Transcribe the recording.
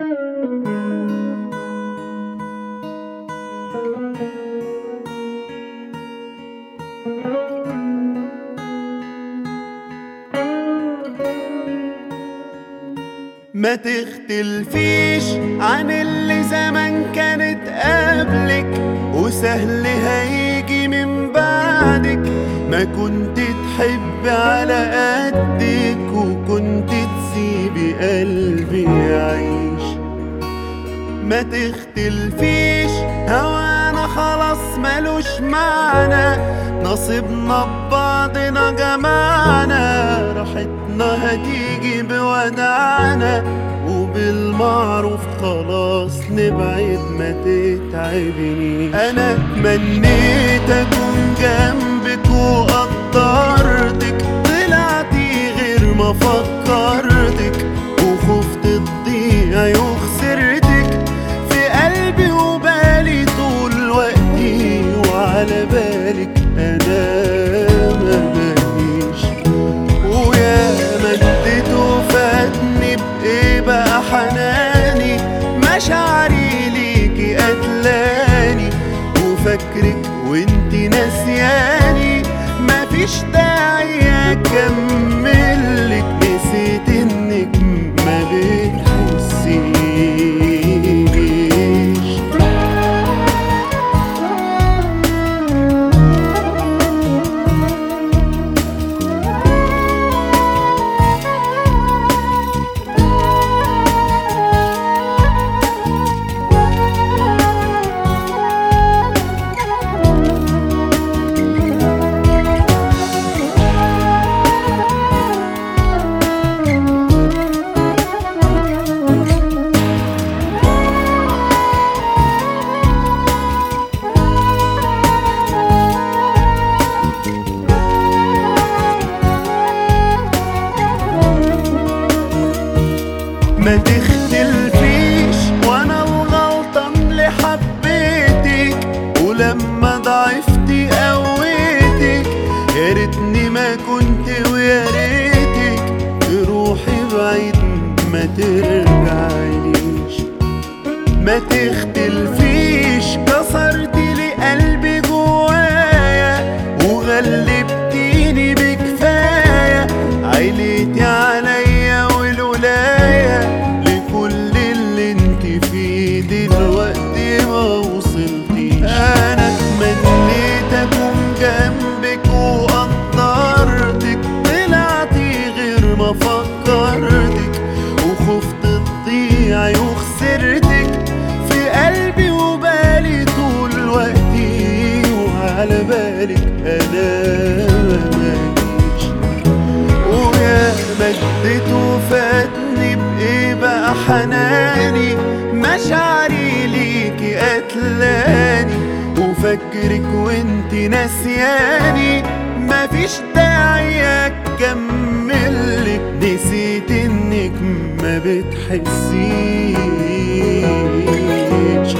ما تختلفيش عن اللي زمان كانت قبلك وسهل هيجي من بعدك ما كنت تحب على قدك وكنت تسيبي قلبي يعيش ما تختلفيش هوانا خلاص ملوش معنى نصيبنا ببعضنا جمعنا راحتنا هتيجي بودعنا وبالمعروف خلاص نبعد ما تتعبنيش انا تمنيت اكون جنبك وقدرتك طلعتي غير ما فكرتك وخفت تضيعي وخسرتك في قلبي وبالي طول وقتي وعلى بالك انا ما باليش ويا مدت وفاتني بايه بقى حناني مشاعري ليكي قتلاني وفاكرك وانتي ناسياني مفيش داعي اكملك نسيت انك ما بتحسيش ما تختلفيش وانا الغلطان اللي حبيتك ولما ضعفتي قويتك يا ريتني ما كنت ويا ريتك تروحي بعيد ما ترجعيليش ما تختلفيش كسرتي لي قلبي جوايا وغلبتيني بكفايه عيلتي عليا والولايه لكل اللي انت فيه دلوقتي ما وصلتيش انا تمنيت اكون جنبك وقدرتك طلعتي غير ما فكرتك وخفت تضيعي وخسرتك في قلبي وبالي طول وقتي وعلى بالك انا ما ماليش ويا مدت وفاتني بايه بقى حناني مشاعري ليكي قتلاني وفكرك وانتي ناسياني مفيش داعي اكملك نسيت انك ما بتحسيش